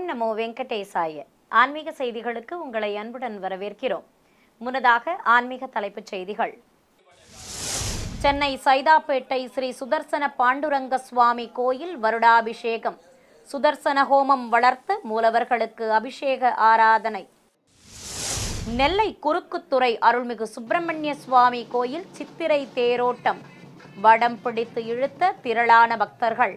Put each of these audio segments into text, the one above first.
நமோ வெங்கடேசாய ஆன்மீக செய்திகளுக்கு உங்களை அன்புடன் வரவேற்கிறோம் முன்னதாக ஆன்மீக தலைப்புச் செய்திகள் சென்னை சைதாப்பேட்டை ஸ்ரீ சுதர்சன பாண்டுரங்க சுவாமி கோயில் வருடாபிஷேகம் சுதர்சன ஹோமம் வளர்த்து மூலவர்களுக்கு அபிஷேக ஆராதனை நெல்லை குறுக்குத்துறை அருள்மிகு சுப்பிரமணிய சுவாமி கோயில் சித்திரை தேரோட்டம் வடம் பிடித்து இழுத்த திரளான பக்தர்கள்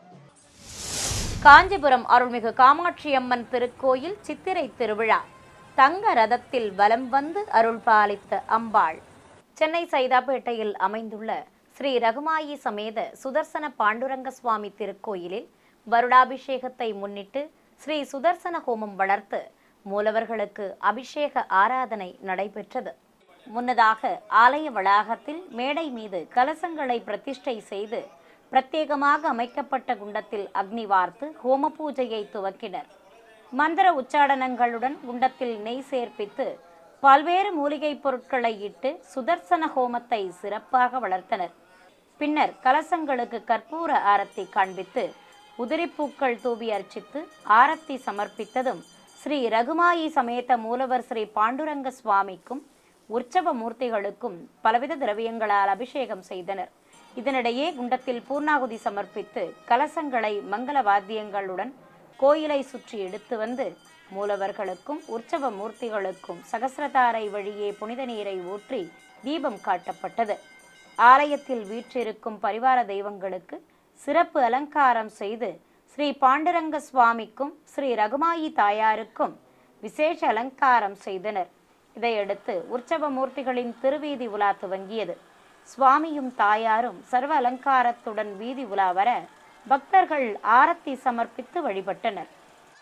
காஞ்சிபுரம் அருள்மிகு காமாட்சியம்மன் திருக்கோயில் சித்திரை திருவிழா தங்க ரதத்தில் வலம் வந்து அருள் பாலித்த அம்பாள் சென்னை சைதாப்பேட்டையில் அமைந்துள்ள ஸ்ரீ ரகுமாயி சமேத சுதர்சன பாண்டுரங்க சுவாமி திருக்கோயிலில் வருடாபிஷேகத்தை முன்னிட்டு ஸ்ரீ சுதர்சன ஹோமம் வளர்த்து மூலவர்களுக்கு அபிஷேக ஆராதனை நடைபெற்றது முன்னதாக ஆலய வளாகத்தில் மேடை மீது கலசங்களை பிரதிஷ்டை செய்து பிரத்யேகமாக அமைக்கப்பட்ட குண்டத்தில் அக்னி வார்த்து ஹோம பூஜையை துவக்கினர் மந்திர உச்சாடனங்களுடன் குண்டத்தில் நெய் சேர்ப்பித்து பல்வேறு மூலிகைப் பொருட்களை இட்டு சுதர்சன ஹோமத்தை சிறப்பாக வளர்த்தனர் பின்னர் கலசங்களுக்கு கற்பூர ஆரத்தி காண்பித்து உதிரிப்பூக்கள் தூவி அர்ச்சித்து ஆரத்தி சமர்ப்பித்ததும் ஸ்ரீ ரகுமாயி சமேத மூலவர் ஸ்ரீ பாண்டுரங்க சுவாமிக்கும் உற்சவ மூர்த்திகளுக்கும் பலவித திரவியங்களால் அபிஷேகம் செய்தனர் இதனிடையே குண்டத்தில் பூர்ணாகுதி சமர்ப்பித்து கலசங்களை மங்கள வாத்தியங்களுடன் கோயிலை சுற்றி எடுத்து வந்து மூலவர்களுக்கும் உற்சவ மூர்த்திகளுக்கும் சகசிரதாரை வழியே புனித நீரை ஊற்றி தீபம் காட்டப்பட்டது ஆலயத்தில் வீற்றிருக்கும் பரிவார தெய்வங்களுக்கு சிறப்பு அலங்காரம் செய்து ஸ்ரீ பாண்டுரங்க சுவாமிக்கும் ஸ்ரீ ரகுமாயி தாயாருக்கும் விசேஷ அலங்காரம் செய்தனர் இதையடுத்து உற்சவ மூர்த்திகளின் திருவீதி உலா துவங்கியது சுவாமியும் தாயாரும் சர்வ அலங்காரத்துடன் வீதி உலா வர பக்தர்கள் ஆரத்தி சமர்ப்பித்து வழிபட்டனர்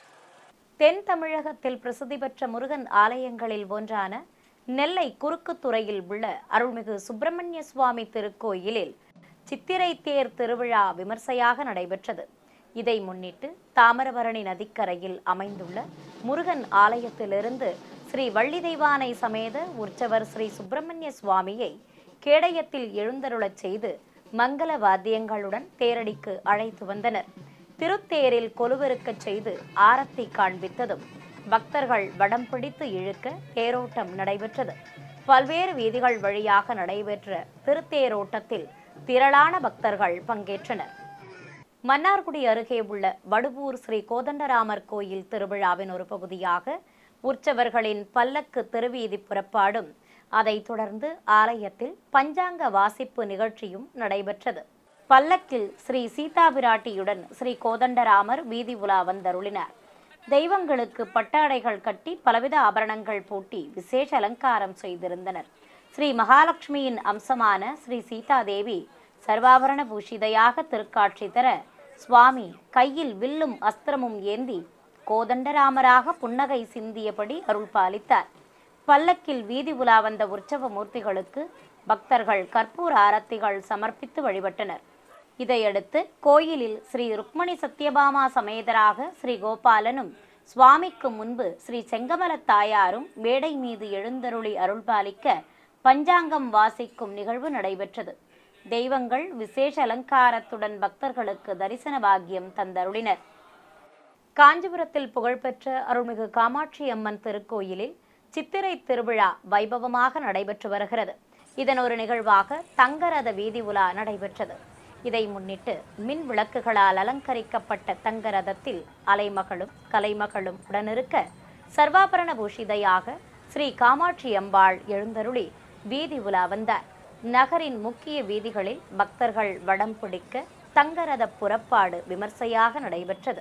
தென் தமிழகத்தில் பிரசித்தி பெற்ற முருகன் ஆலயங்களில் ஒன்றான நெல்லை குறுக்குத்துறையில் உள்ள அருள்மிகு சுப்பிரமணிய சுவாமி திருக்கோயிலில் சித்திரை தேர் திருவிழா விமர்சையாக நடைபெற்றது இதை முன்னிட்டு தாமிரபரணி நதிக்கரையில் அமைந்துள்ள முருகன் ஆலயத்திலிருந்து ஸ்ரீ வள்ளி தெய்வானை சமேத உற்சவர் ஸ்ரீ சுப்பிரமணிய சுவாமியை கேடயத்தில் எழுந்தருளச் செய்து மங்கள வாத்தியங்களுடன் தேரடிக்கு அழைத்து வந்தனர் திருத்தேரில் கொலுவிருக்கச் செய்து ஆரத்தி காண்பித்ததும் பக்தர்கள் வடம் பிடித்து இழுக்க தேரோட்டம் நடைபெற்றது பல்வேறு வீதிகள் வழியாக நடைபெற்ற திருத்தேரோட்டத்தில் திரளான பக்தர்கள் பங்கேற்றனர் மன்னார்குடி அருகே உள்ள வடுவூர் ஸ்ரீ கோதண்டராமர் கோயில் திருவிழாவின் ஒரு பகுதியாக உற்சவர்களின் பல்லக்கு திருவீதி புறப்பாடும் அதைத் தொடர்ந்து ஆலயத்தில் பஞ்சாங்க வாசிப்பு நிகழ்ச்சியும் நடைபெற்றது பல்லக்கில் ஸ்ரீ சீதா பிராட்டியுடன் ஸ்ரீ கோதண்டராமர் வீதி உலா வந்தருளினார் தெய்வங்களுக்கு பட்டாடைகள் கட்டி பலவித ஆபரணங்கள் பூட்டி விசேஷ அலங்காரம் செய்திருந்தனர் ஸ்ரீ மகாலட்சுமியின் அம்சமான ஸ்ரீ சீதாதேவி சர்வாபரண பூஷிதையாக திருக்காட்சி தர சுவாமி கையில் வில்லும் அஸ்திரமும் ஏந்தி கோதண்டராமராக புன்னகை சிந்தியபடி அருள் பாலித்தார் பல்லக்கில் வீதி உலா வந்த உற்சவ மூர்த்திகளுக்கு பக்தர்கள் கற்பூர ஆரத்திகள் சமர்ப்பித்து வழிபட்டனர் இதையடுத்து கோயிலில் ஸ்ரீ ருக்மணி சத்யபாமா சமேதராக ஸ்ரீ கோபாலனும் சுவாமிக்கு முன்பு ஸ்ரீ செங்கமல தாயாரும் மேடை மீது எழுந்தருளி அருள்பாலிக்க பஞ்சாங்கம் வாசிக்கும் நிகழ்வு நடைபெற்றது தெய்வங்கள் விசேஷ அலங்காரத்துடன் பக்தர்களுக்கு தரிசன பாக்கியம் தந்தருளினர் காஞ்சிபுரத்தில் புகழ்பெற்ற அருள்மிகு காமாட்சி அம்மன் திருக்கோயிலில் சித்திரை திருவிழா வைபவமாக நடைபெற்று வருகிறது இதன் ஒரு நிகழ்வாக தங்கரத வீதி உலா நடைபெற்றது இதை முன்னிட்டு மின் விளக்குகளால் அலங்கரிக்கப்பட்ட தங்க ரதத்தில் அலைமகளும் கலைமகளும் உடனிருக்க சர்வாபரண பூஷிதையாக ஸ்ரீ காமாட்சி அம்பாள் எழுந்தருளி வீதி உலா வந்தார் நகரின் முக்கிய வீதிகளில் பக்தர்கள் வடம் பிடிக்க தங்கரத புறப்பாடு விமர்சையாக நடைபெற்றது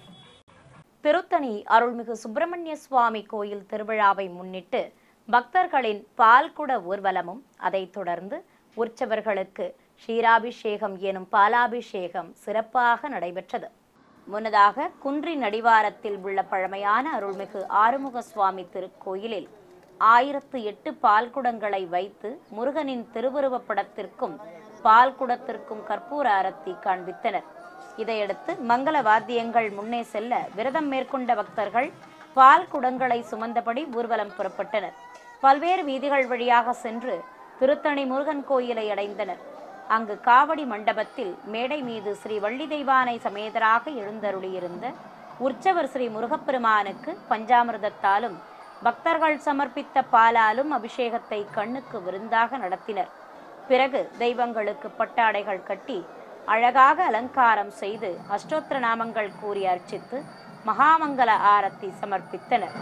திருத்தணி அருள்மிகு சுப்பிரமணிய சுவாமி கோயில் திருவிழாவை முன்னிட்டு பக்தர்களின் பால்குட ஊர்வலமும் அதைத் தொடர்ந்து உற்சவர்களுக்கு ஷீராபிஷேகம் எனும் பாலாபிஷேகம் சிறப்பாக நடைபெற்றது முன்னதாக குன்றி நடிவாரத்தில் உள்ள பழமையான அருள்மிகு ஆறுமுக சுவாமி திருக்கோயிலில் ஆயிரத்து எட்டு பால்குடங்களை வைத்து முருகனின் திருவுருவப் படத்திற்கும் பால்குடத்திற்கும் கற்பூர அரத்தி காண்பித்தனர் இதையடுத்து மங்கள வாத்தியங்கள் முன்னே செல்ல விரதம் மேற்கொண்ட பக்தர்கள் பால் குடங்களை சுமந்தபடி ஊர்வலம் புறப்பட்டனர் பல்வேறு வீதிகள் வழியாக சென்று திருத்தணி முருகன் கோயிலை அடைந்தனர் அங்கு காவடி மண்டபத்தில் மேடை மீது ஸ்ரீ வள்ளி தெய்வானை சமேதராக எழுந்தருளியிருந்த உற்சவர் ஸ்ரீ முருகப்பெருமானுக்கு பஞ்சாமிர்தத்தாலும் பக்தர்கள் சமர்ப்பித்த பாலாலும் அபிஷேகத்தை கண்ணுக்கு விருந்தாக நடத்தினர் பிறகு தெய்வங்களுக்கு பட்டாடைகள் கட்டி அழகாக அலங்காரம் செய்து அஷ்டோத்திர நாமங்கள் கூறி அர்ச்சித்து மகாமங்கல ஆரத்தி சமர்ப்பித்தனர்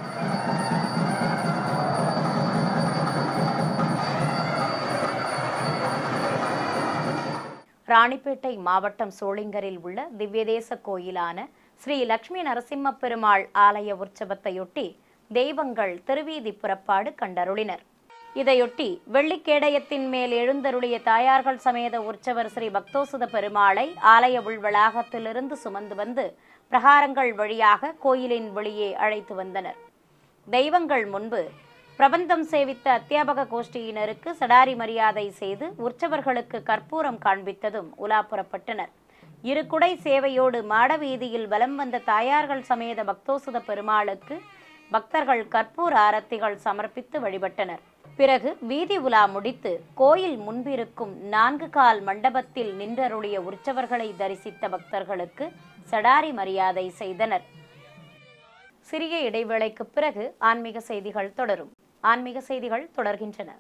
ராணிப்பேட்டை மாவட்டம் சோளிங்கரில் உள்ள திவ்யதேச கோயிலான ஸ்ரீ லட்சுமி நரசிம்ம பெருமாள் ஆலய உற்சவத்தையொட்டி தெய்வங்கள் திருவீதி புறப்பாடு கண்டருளினர் இதையொட்டி வெள்ளிக்கேடயத்தின் மேல் எழுந்தருளிய தாயார்கள் சமேத உற்சவர் ஸ்ரீ பக்தோசுத பெருமாளை ஆலய உள்வளாகத்திலிருந்து சுமந்து வந்து பிரகாரங்கள் வழியாக கோயிலின் வெளியே அழைத்து வந்தனர் தெய்வங்கள் முன்பு பிரபந்தம் சேவித்த அத்தியாபக கோஷ்டியினருக்கு சடாரி மரியாதை செய்து உற்சவர்களுக்கு கற்பூரம் காண்பித்ததும் உலா புறப்பட்டனர் இரு குடை சேவையோடு மாடவீதியில் வலம் வந்த தாயார்கள் சமேத பக்தோசுத பெருமாளுக்கு பக்தர்கள் கற்பூர ஆரத்திகள் சமர்ப்பித்து வழிபட்டனர் பிறகு வீதி உலா முடித்து கோயில் முன்பிருக்கும் நான்கு கால் மண்டபத்தில் நின்றருளிய உற்சவர்களை தரிசித்த பக்தர்களுக்கு சடாரி மரியாதை செய்தனர் சிறிய இடைவேளைக்கு பிறகு ஆன்மீக செய்திகள் தொடரும் ஆன்மீக செய்திகள் தொடர்கின்றன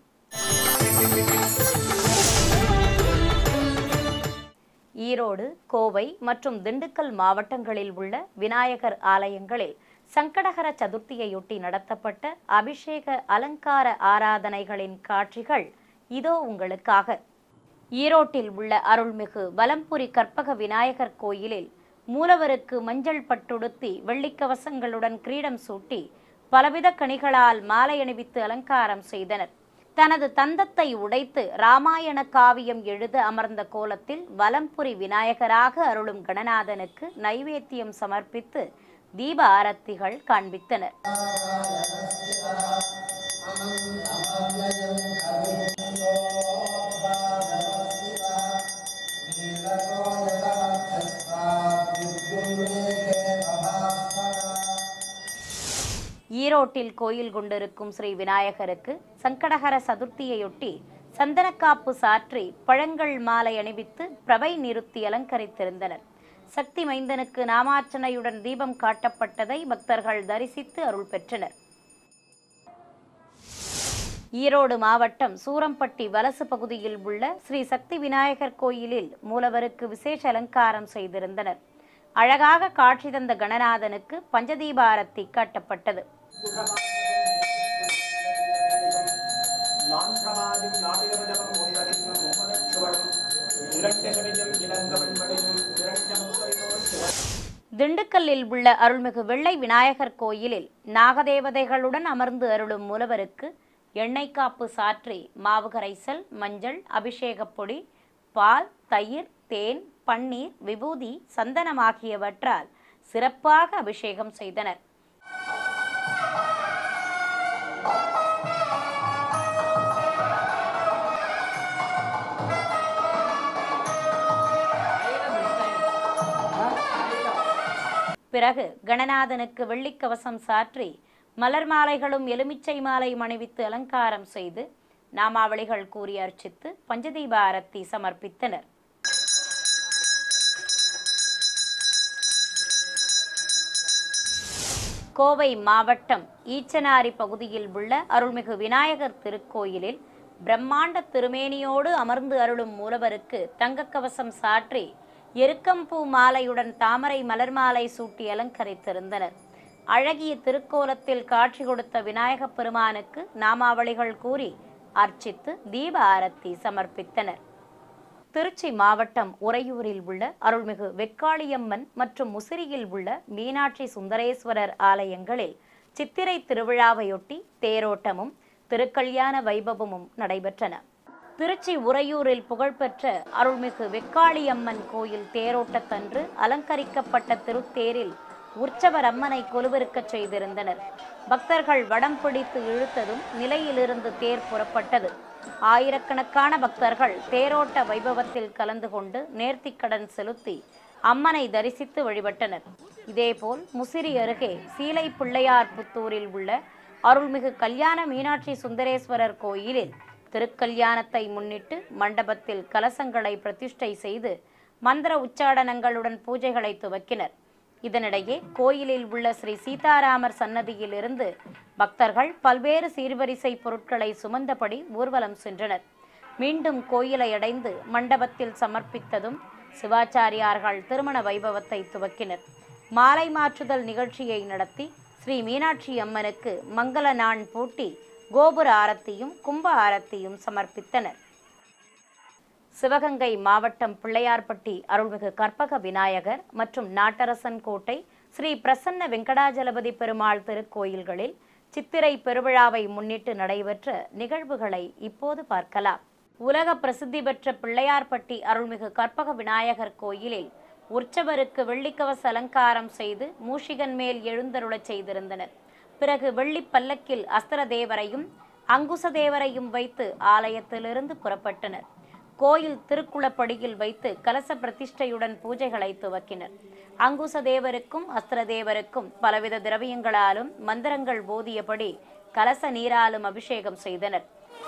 ஈரோடு கோவை மற்றும் திண்டுக்கல் மாவட்டங்களில் உள்ள விநாயகர் ஆலயங்களில் சங்கடகர சதுர்த்தியையொட்டி நடத்தப்பட்ட அபிஷேக அலங்கார ஆராதனைகளின் காட்சிகள் இதோ உங்களுக்காக ஈரோட்டில் உள்ள அருள்மிகு வலம்புரி கற்பக விநாயகர் கோயிலில் மூலவருக்கு மஞ்சள் பட்டுடுத்தி வெள்ளிக்கவசங்களுடன் கிரீடம் சூட்டி பலவித கனிகளால் மாலை அணிவித்து அலங்காரம் செய்தனர் தனது தந்தத்தை உடைத்து ராமாயண காவியம் எழுத அமர்ந்த கோலத்தில் வலம்புரி விநாயகராக அருளும் கணநாதனுக்கு நைவேத்தியம் சமர்ப்பித்து தீப ஆரத்திகள் காண்பித்தனர் ஈரோட்டில் கோயில் கொண்டிருக்கும் ஸ்ரீ விநாயகருக்கு சங்கடகர சதுர்த்தியையொட்டி சந்தனக்காப்பு சாற்றி பழங்கள் மாலை அணிவித்து பிரபை நிறுத்தி அலங்கரித்திருந்தனர் சக்தி மைந்தனுக்கு நாமார்ச்சனையுடன் தீபம் காட்டப்பட்டதை பக்தர்கள் தரிசித்து அருள் பெற்றனர் ஈரோடு மாவட்டம் சூரம்பட்டி வலசு பகுதியில் உள்ள ஸ்ரீ சக்தி விநாயகர் கோயிலில் மூலவருக்கு விசேஷ அலங்காரம் செய்திருந்தனர் அழகாக காட்சி தந்த கணநாதனுக்கு பஞ்சதீபாரத்தி காட்டப்பட்டது நான்கமாதிம் நாடிரவஜம் முனிவரிக்கும் முகலச்சுவடும் இரண்டகவியம் இளங்கவன்மடையும் இரண்டமுப்பையோர் சிவன் திண்டுக்கல்லில் உள்ள அருள்மிகு வெள்ளை விநாயகர் கோயிலில் நாகதேவதைகளுடன் அமர்ந்து அருளும் மூலவருக்கு எண்ணெய் காப்பு சாற்றி மாவு கரைசல் மஞ்சள் அபிஷேகப் பொடி பால் தயிர் தேன் பன்னீர் விபூதி சந்தனம் ஆகியவற்றால் சிறப்பாக அபிஷேகம் செய்தனர் பிறகு கணநாதனுக்கு வெள்ளிக்கவசம் சாற்றி மலர் மாலைகளும் எலுமிச்சை மாலை அணிவித்து அலங்காரம் செய்து நாமாவளிகள் கூறி அர்ச்சித்து பஞ்சதீப ஆரத்தி சமர்ப்பித்தனர் கோவை மாவட்டம் ஈச்சனாரி பகுதியில் உள்ள அருள்மிகு விநாயகர் திருக்கோயிலில் பிரம்மாண்ட திருமேனியோடு அமர்ந்து அருளும் மூலவருக்கு தங்கக்கவசம் சாற்றி எருக்கம்பூ மாலையுடன் தாமரை மலர் மாலை சூட்டி அலங்கரித்திருந்தனர் அழகிய திருக்கோலத்தில் காட்சி கொடுத்த விநாயகப் பெருமானுக்கு நாமாவளிகள் கூறி அர்ச்சித்து தீப ஆரத்தி சமர்ப்பித்தனர் திருச்சி மாவட்டம் உறையூரில் உள்ள அருள்மிகு வெக்காளியம்மன் மற்றும் முசிறியில் உள்ள மீனாட்சி சுந்தரேஸ்வரர் ஆலயங்களில் சித்திரை திருவிழாவையொட்டி தேரோட்டமும் திருக்கல்யாண வைபவமும் நடைபெற்றன திருச்சி உறையூரில் புகழ்பெற்ற அருள்மிகு வெக்காளியம்மன் கோயில் தேரோட்டத்தன்று அலங்கரிக்கப்பட்ட திருத்தேரில் உற்சவர் அம்மனை கொலுவிருக்கச் செய்திருந்தனர் பக்தர்கள் வடம் பிடித்து இழுத்ததும் நிலையிலிருந்து தேர் புறப்பட்டது ஆயிரக்கணக்கான பக்தர்கள் தேரோட்ட வைபவத்தில் கலந்து கொண்டு நேர்த்திக்கடன் செலுத்தி அம்மனை தரிசித்து வழிபட்டனர் இதேபோல் முசிறி அருகே சீலை பிள்ளையார் புத்தூரில் உள்ள அருள்மிகு கல்யாண மீனாட்சி சுந்தரேஸ்வரர் கோயிலில் திருக்கல்யாணத்தை முன்னிட்டு மண்டபத்தில் கலசங்களை பிரதிஷ்டை செய்து மந்திர உச்சாடனங்களுடன் பூஜைகளை துவக்கினர் இதனிடையே கோயிலில் உள்ள ஸ்ரீ சீதாராமர் சன்னதியில் இருந்து பக்தர்கள் பல்வேறு சீர்வரிசை பொருட்களை சுமந்தபடி ஊர்வலம் சென்றனர் மீண்டும் கோயிலை அடைந்து மண்டபத்தில் சமர்ப்பித்ததும் சிவாச்சாரியார்கள் திருமண வைபவத்தை துவக்கினர் மாலை மாற்றுதல் நிகழ்ச்சியை நடத்தி ஸ்ரீ மீனாட்சி அம்மனுக்கு மங்கள நாண் பூட்டி கோபுர ஆரத்தியும் கும்ப ஆரத்தியும் சமர்ப்பித்தனர் சிவகங்கை மாவட்டம் பிள்ளையார்பட்டி அருள்மிகு கற்பக விநாயகர் மற்றும் நாட்டரசன் கோட்டை ஸ்ரீ பிரசன்ன வெங்கடாஜலபதி பெருமாள் திருக்கோயில்களில் சித்திரை பெருவிழாவை முன்னிட்டு நடைபெற்ற நிகழ்வுகளை இப்போது பார்க்கலாம் உலக பிரசித்தி பெற்ற பிள்ளையார்பட்டி அருள்மிகு கற்பக விநாயகர் கோயிலில் உற்சவருக்கு வெள்ளிக்கவச அலங்காரம் செய்து மூஷிகன் மேல் எழுந்தருளச் செய்திருந்தனர் பிறகு வெள்ளிப் பல்லக்கில் அஸ்திரதேவரையும் அங்குசதேவரையும் வைத்து ஆலயத்திலிருந்து புறப்பட்டனர் கோயில் திருக்குளப்படியில் வைத்து கலச பிரதிஷ்டையுடன் பூஜைகளை துவக்கினர் அங்குசதேவருக்கும் அஸ்திரதேவருக்கும் பலவித திரவியங்களாலும் மந்திரங்கள் போதியபடி கலச நீராலும் அபிஷேகம் செய்தனர்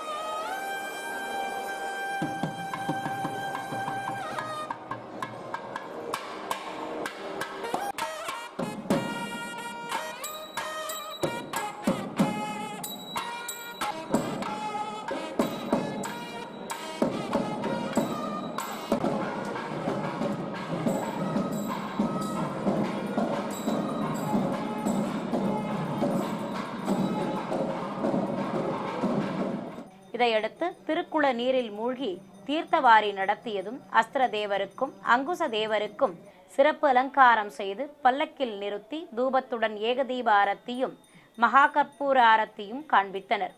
இதையடுத்து திருக்குள நீரில் மூழ்கி தீர்த்தவாரி நடத்தியதும் அஸ்திரதேவருக்கும் அங்குச தேவருக்கும் சிறப்பு அலங்காரம் செய்து பல்லக்கில் நிறுத்தி தூபத்துடன் ஏகதீப ஆரத்தியும் மகா கற்பூர ஆரத்தியும் காண்பித்தனர்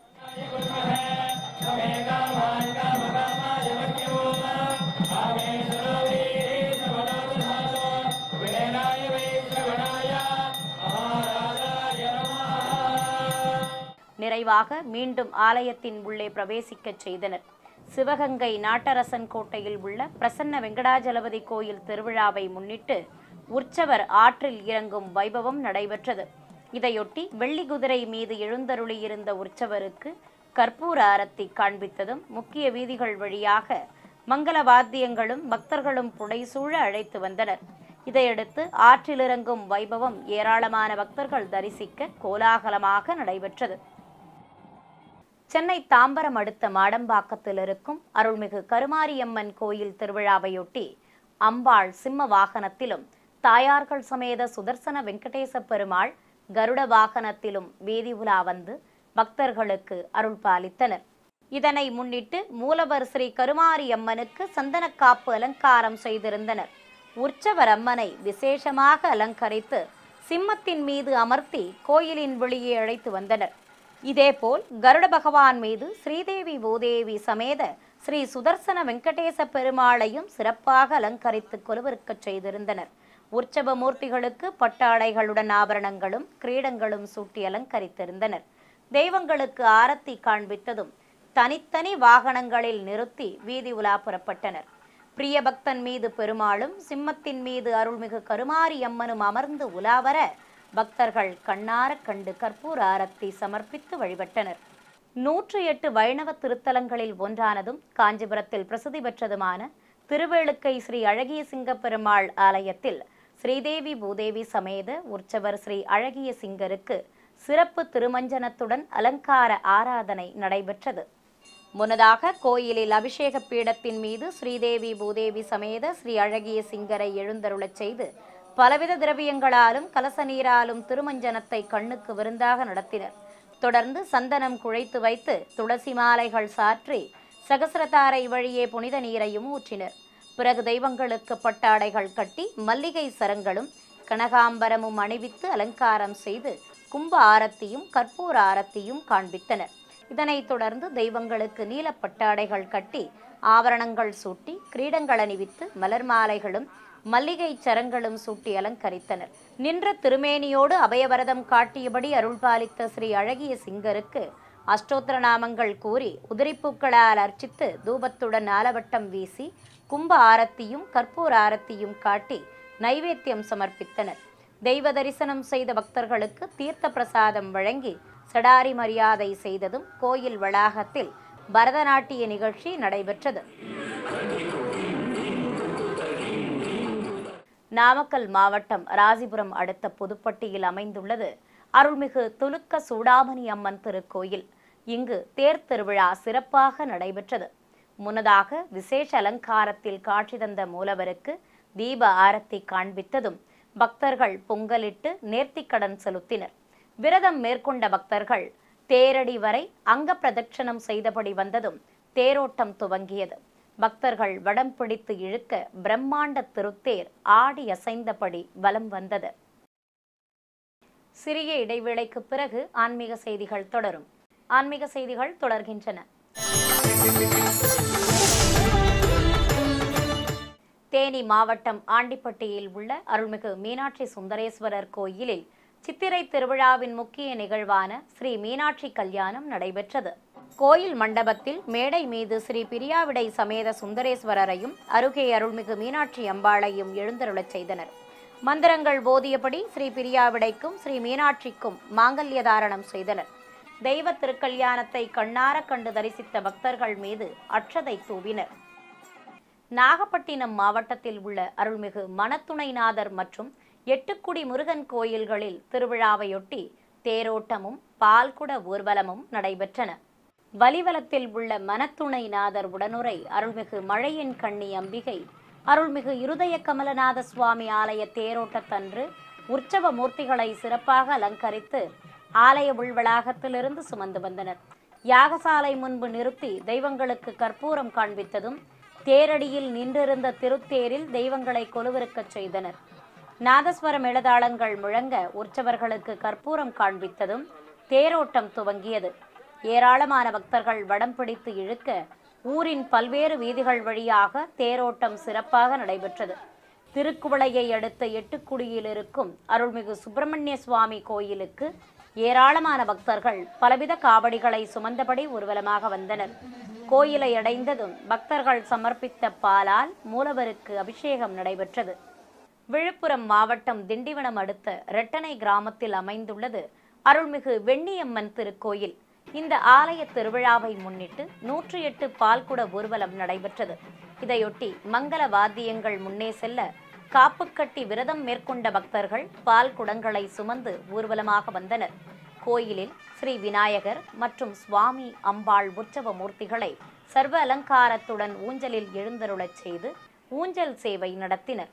நிறைவாக மீண்டும் ஆலயத்தின் உள்ளே பிரவேசிக்கச் செய்தனர் சிவகங்கை நாட்டரசன் கோட்டையில் உள்ள பிரசன்ன வெங்கடாஜலபதி கோயில் திருவிழாவை முன்னிட்டு உற்சவர் ஆற்றில் இறங்கும் வைபவம் நடைபெற்றது இதையொட்டி வெள்ளி குதிரை மீது எழுந்தருளியிருந்த உற்சவருக்கு கற்பூர ஆரத்தி காண்பித்ததும் முக்கிய வீதிகள் வழியாக மங்கள வாத்தியங்களும் பக்தர்களும் புடைசூழ அழைத்து வந்தனர் இதையடுத்து ஆற்றிலிறங்கும் வைபவம் ஏராளமான பக்தர்கள் தரிசிக்க கோலாகலமாக நடைபெற்றது சென்னை தாம்பரம் அடுத்த மாடம்பாக்கத்தில் இருக்கும் அருள்மிகு கருமாரியம்மன் கோயில் திருவிழாவையொட்டி அம்பாள் சிம்ம வாகனத்திலும் தாயார்கள் சமேத சுதர்சன வெங்கடேச பெருமாள் கருட வாகனத்திலும் வீதி உலா வந்து பக்தர்களுக்கு அருள் பாலித்தனர் இதனை முன்னிட்டு மூலவர் ஸ்ரீ கருமாரி அம்மனுக்கு சந்தனக்காப்பு அலங்காரம் செய்திருந்தனர் உற்சவர் அம்மனை விசேஷமாக அலங்கரித்து சிம்மத்தின் மீது அமர்த்தி கோயிலின் வெளியே அழைத்து வந்தனர் இதேபோல் கருட பகவான் மீது ஸ்ரீதேவி பூதேவி சமேத ஸ்ரீ சுதர்சன வெங்கடேச பெருமாளையும் சிறப்பாக அலங்கரித்து கொலுவிருக்கச் செய்திருந்தனர் உற்சவ மூர்த்திகளுக்கு பட்டாடைகளுடன் ஆபரணங்களும் கிரீடங்களும் சூட்டி அலங்கரித்திருந்தனர் தெய்வங்களுக்கு ஆரத்தி காண்பித்ததும் தனித்தனி வாகனங்களில் நிறுத்தி வீதி உலா புறப்பட்டனர் பிரியபக்தன் மீது பெருமாளும் சிம்மத்தின் மீது அருள்மிகு கருமாரி அம்மனும் அமர்ந்து உலாவர பக்தர்கள் கண்ணார கண்டு கற்பூர ஆரத்தி சமர்ப்பித்து வழிபட்டனர் நூற்று எட்டு வைணவ திருத்தலங்களில் ஒன்றானதும் காஞ்சிபுரத்தில் பிரசித்தி பெற்றதுமான திருவேளுக்கை ஸ்ரீ அழகிய சிங்க பெருமாள் ஆலயத்தில் ஸ்ரீதேவி பூதேவி சமேத உற்சவர் ஸ்ரீ அழகிய சிங்கருக்கு சிறப்பு திருமஞ்சனத்துடன் அலங்கார ஆராதனை நடைபெற்றது முன்னதாக கோயிலில் அபிஷேக பீடத்தின் மீது ஸ்ரீதேவி பூதேவி சமேத ஸ்ரீ அழகிய சிங்கரை எழுந்தருளச் செய்து பலவித திரவியங்களாலும் கலச நீராலும் திருமஞ்சனத்தை கண்ணுக்கு விருந்தாக நடத்தினர் தொடர்ந்து சந்தனம் குழைத்து வைத்து துளசி மாலைகள் சாற்றி சகசிரதாரை வழியே புனித நீரையும் ஊற்றினர் பிறகு தெய்வங்களுக்கு பட்டாடைகள் கட்டி மல்லிகை சரங்களும் கனகாம்பரமும் அணிவித்து அலங்காரம் செய்து கும்ப ஆரத்தியும் கற்பூர ஆரத்தியும் காண்பித்தனர் இதனைத் தொடர்ந்து தெய்வங்களுக்கு நீலப்பட்டாடைகள் கட்டி ஆபரணங்கள் சூட்டி கிரீடங்கள் அணிவித்து மலர் மாலைகளும் மல்லிகை சரங்களும் சூட்டி அலங்கரித்தனர் நின்ற திருமேனியோடு அபயவரதம் காட்டியபடி அருள் பாலித்த ஸ்ரீ அழகிய சிங்கருக்கு அஷ்டோத்திர நாமங்கள் கூறி உதிரிப்பூக்களால் அர்ச்சித்து தூபத்துடன் ஆலவட்டம் வீசி கும்ப ஆரத்தியும் கற்பூர ஆரத்தியும் காட்டி நைவேத்தியம் சமர்ப்பித்தனர் தெய்வ தரிசனம் செய்த பக்தர்களுக்கு தீர்த்த பிரசாதம் வழங்கி சடாரி மரியாதை செய்ததும் கோயில் வளாகத்தில் பரதநாட்டிய நிகழ்ச்சி நடைபெற்றது நாமக்கல் மாவட்டம் ராசிபுரம் அடுத்த புதுப்பட்டியில் அமைந்துள்ளது அருள்மிகு துலுக்க சூடாமணி அம்மன் திருக்கோயில் இங்கு தேர் திருவிழா சிறப்பாக நடைபெற்றது முன்னதாக விசேஷ அலங்காரத்தில் காட்சி தந்த மூலவருக்கு தீப ஆரத்தி காண்பித்ததும் பக்தர்கள் பொங்கலிட்டு நேர்த்திக்கடன் செலுத்தினர் விரதம் மேற்கொண்ட பக்தர்கள் தேரடி வரை அங்க பிரதட்சணம் செய்தபடி வந்ததும் தேரோட்டம் துவங்கியது பக்தர்கள் வடம் பிடித்து இழுக்க பிரம்மாண்ட திருத்தேர் ஆடி அசைந்தபடி வலம் வந்தது சிறிய இடைவேளைக்கு பிறகு ஆன்மீக செய்திகள் தொடரும் ஆன்மீக செய்திகள் தொடர்கின்றன தேனி மாவட்டம் ஆண்டிப்பட்டியில் உள்ள அருள்மிகு மீனாட்சி சுந்தரேஸ்வரர் கோயிலில் சித்திரை திருவிழாவின் முக்கிய நிகழ்வான ஸ்ரீ மீனாட்சி கல்யாணம் நடைபெற்றது கோயில் மண்டபத்தில் மேடை மீது ஸ்ரீ பிரியாவிடை சமேத சுந்தரேஸ்வரரையும் அருகே அருள்மிகு மீனாட்சி அம்பாளையும் எழுந்தருளச் செய்தனர் மந்திரங்கள் போதியபடி ஸ்ரீ பிரியாவிடைக்கும் ஸ்ரீ மீனாட்சிக்கும் மாங்கல்ய தாரணம் செய்தனர் தெய்வ திருக்கல்யாணத்தை கண்ணார கண்டு தரிசித்த பக்தர்கள் மீது அட்சதை தூவினர் நாகப்பட்டினம் மாவட்டத்தில் உள்ள அருள்மிகு மணத்துணைநாதர் மற்றும் எட்டுக்குடி முருகன் கோயில்களில் திருவிழாவையொட்டி தேரோட்டமும் பால்குட ஊர்வலமும் நடைபெற்றன வலிவலத்தில் உள்ள மனத்துணைநாதர் உடனுரை அருள்மிகு மழையின் கண்ணி அம்பிகை அருள்மிகு இருதய கமலநாத சுவாமி ஆலய தேரோட்டத்தன்று உற்சவ மூர்த்திகளை சிறப்பாக அலங்கரித்து ஆலய உள்வளாகத்திலிருந்து சுமந்து வந்தனர் யாகசாலை முன்பு நிறுத்தி தெய்வங்களுக்கு கற்பூரம் காண்பித்ததும் தேரடியில் நின்றிருந்த திருத்தேரில் தெய்வங்களை கொலுவிருக்கச் செய்தனர் நாதஸ்வர மேளதாளங்கள் முழங்க உற்சவர்களுக்கு கற்பூரம் காண்பித்ததும் தேரோட்டம் துவங்கியது ஏராளமான பக்தர்கள் வடம் பிடித்து இழுக்க ஊரின் பல்வேறு வீதிகள் வழியாக தேரோட்டம் சிறப்பாக நடைபெற்றது திருக்குவளையை அடுத்த எட்டுக்குடியில் இருக்கும் அருள்மிகு சுப்பிரமணிய சுவாமி கோயிலுக்கு ஏராளமான பக்தர்கள் பலவித காவடிகளை சுமந்தபடி ஊர்வலமாக வந்தனர் கோயிலை அடைந்ததும் பக்தர்கள் சமர்ப்பித்த பாலால் மூலவருக்கு அபிஷேகம் நடைபெற்றது விழுப்புரம் மாவட்டம் திண்டிவனம் அடுத்த ரெட்டனை கிராமத்தில் அமைந்துள்ளது அருள்மிகு வெண்ணியம்மன் திருக்கோயில் இந்த ஆலய திருவிழாவை முன்னிட்டு நூற்றி எட்டு பால்குட ஊர்வலம் நடைபெற்றது இதையொட்டி மங்கள வாத்தியங்கள் முன்னே செல்ல காப்பு கட்டி விரதம் மேற்கொண்ட பக்தர்கள் பால் குடங்களை சுமந்து ஊர்வலமாக வந்தனர் கோயிலில் ஸ்ரீ விநாயகர் மற்றும் சுவாமி அம்பாள் உற்சவ மூர்த்திகளை சர்வ அலங்காரத்துடன் ஊஞ்சலில் எழுந்தருளச் செய்து ஊஞ்சல் சேவை நடத்தினர்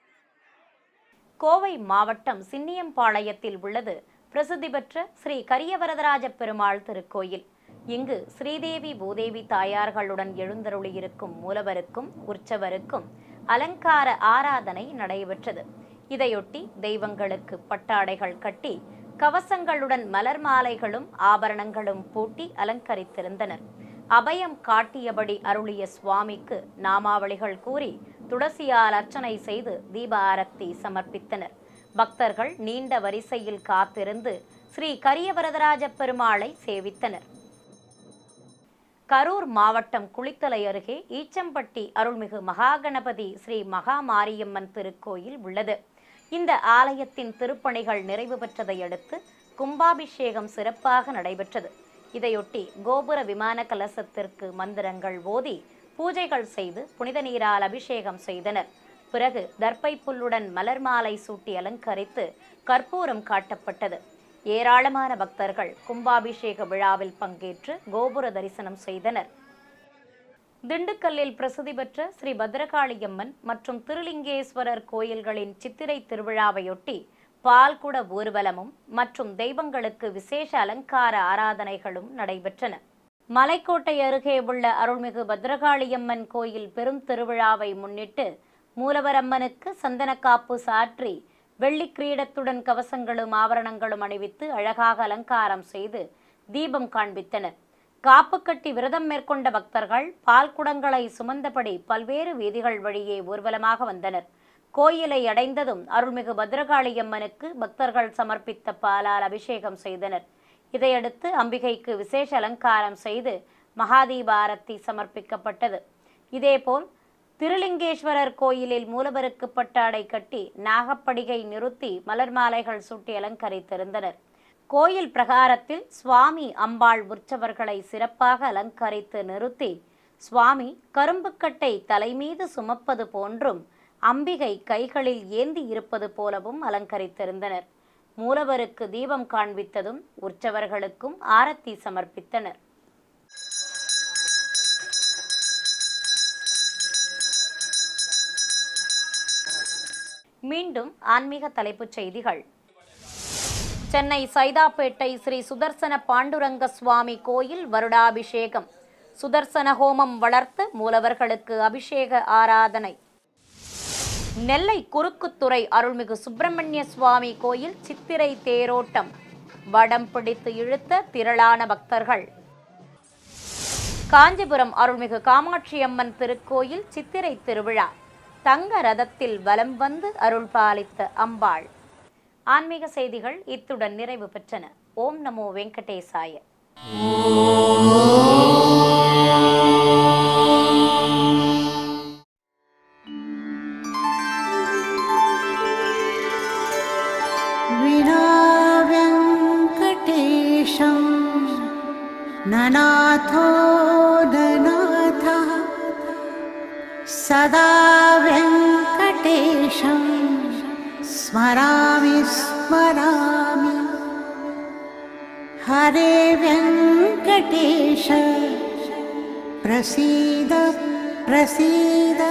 கோவை மாவட்டம் சின்னியம்பாளையத்தில் உள்ளது பிரசித்தி பெற்ற ஸ்ரீ கரியவரதராஜ பெருமாள் திருக்கோயில் இங்கு ஸ்ரீதேவி பூதேவி தாயார்களுடன் எழுந்தருளியிருக்கும் மூலவருக்கும் உற்சவருக்கும் அலங்கார ஆராதனை நடைபெற்றது இதையொட்டி தெய்வங்களுக்கு பட்டாடைகள் கட்டி கவசங்களுடன் மலர் மாலைகளும் ஆபரணங்களும் பூட்டி அலங்கரித்திருந்தனர் அபயம் காட்டியபடி அருளிய சுவாமிக்கு நாமாவளிகள் கூறி துளசியால் அர்ச்சனை செய்து தீப ஆரத்தி சமர்ப்பித்தனர் பக்தர்கள் நீண்ட வரிசையில் காத்திருந்து ஸ்ரீ கரியவரதராஜ பெருமாளை சேவித்தனர் கரூர் மாவட்டம் குளித்தலை அருகே ஈச்சம்பட்டி அருள்மிகு மகாகணபதி ஸ்ரீ மகாமாரியம்மன் திருக்கோயில் உள்ளது இந்த ஆலயத்தின் திருப்பணிகள் நிறைவு பெற்றதை அடுத்து கும்பாபிஷேகம் சிறப்பாக நடைபெற்றது இதையொட்டி கோபுர விமான கலசத்திற்கு மந்திரங்கள் ஓதி பூஜைகள் செய்து புனித நீரால் அபிஷேகம் செய்தனர் பிறகு தர்ப்பை புல்லுடன் மலர் மாலை சூட்டி அலங்கரித்து கற்பூரம் காட்டப்பட்டது ஏராளமான பக்தர்கள் கும்பாபிஷேக விழாவில் பங்கேற்று கோபுர தரிசனம் செய்தனர் திண்டுக்கல்லில் பிரசித்தி பெற்ற ஸ்ரீ பத்ரகாளியம்மன் மற்றும் திருலிங்கேஸ்வரர் கோயில்களின் சித்திரை திருவிழாவையொட்டி பால்குட ஊர்வலமும் மற்றும் தெய்வங்களுக்கு விசேஷ அலங்கார ஆராதனைகளும் நடைபெற்றன மலைக்கோட்டை அருகே உள்ள அருள்மிகு பத்ரகாளியம்மன் கோயில் பெரும் திருவிழாவை முன்னிட்டு மூலவரம்மனுக்கு சந்தனக்காப்பு சாற்றி வெள்ளி கிரீடத்துடன் கவசங்களும் ஆபரணங்களும் அணிவித்து அழகாக அலங்காரம் செய்து தீபம் காண்பித்தனர் காப்பு கட்டி விரதம் மேற்கொண்ட பக்தர்கள் பால் குடங்களை சுமந்தபடி பல்வேறு வீதிகள் வழியே ஊர்வலமாக வந்தனர் கோயிலை அடைந்ததும் அருள்மிகு பத்ரகாளியம்மனுக்கு பக்தர்கள் சமர்ப்பித்த பாலால் அபிஷேகம் செய்தனர் இதையடுத்து அம்பிகைக்கு விசேஷ அலங்காரம் செய்து மகாதீப ஆரத்தி சமர்ப்பிக்கப்பட்டது இதேபோல் திருலிங்கேஸ்வரர் கோயிலில் மூலவருக்கு பட்டாடை கட்டி நாகப்படிகை நிறுத்தி மலர் மாலைகள் சூட்டி அலங்கரித்திருந்தனர் கோயில் பிரகாரத்தில் சுவாமி அம்பாள் உற்சவர்களை சிறப்பாக அலங்கரித்து நிறுத்தி சுவாமி கரும்புக்கட்டை தலைமீது சுமப்பது போன்றும் அம்பிகை கைகளில் ஏந்தி இருப்பது போலவும் அலங்கரித்திருந்தனர் மூலவருக்கு தீபம் காண்பித்ததும் உற்சவர்களுக்கும் ஆரத்தி சமர்ப்பித்தனர் மீண்டும் ஆன்மீக தலைப்புச் செய்திகள் சென்னை சைதாப்பேட்டை ஸ்ரீ சுதர்சன பாண்டுரங்க சுவாமி கோயில் வருடாபிஷேகம் சுதர்சன ஹோமம் வளர்த்து மூலவர்களுக்கு அபிஷேக ஆராதனை நெல்லை குறுக்குத்துறை அருள்மிகு சுப்பிரமணிய சுவாமி கோயில் சித்திரை தேரோட்டம் வடம் பிடித்து இழுத்த திரளான பக்தர்கள் காஞ்சிபுரம் அருள்மிகு காமாட்சி அம்மன் திருக்கோயில் சித்திரை திருவிழா தங்க ரதத்தில் வலம் வந்து அருள் பாலித்த அம்பாள் ஆன்மீக செய்திகள் இத்துடன் நிறைவு பெற்றன ஓம் நமோ வெங்கடேசாய विना व्यङ्कटेशं ननाथो ननाथः सदा व्यङ्कटेशं स्मरामि स्मरामि हरे व्यङ्कटेश प्रसीद प्रसीद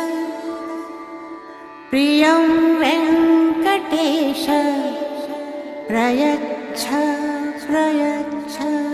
प्रियं वेङ्कटेश प्रयच्छ प्रयच्छ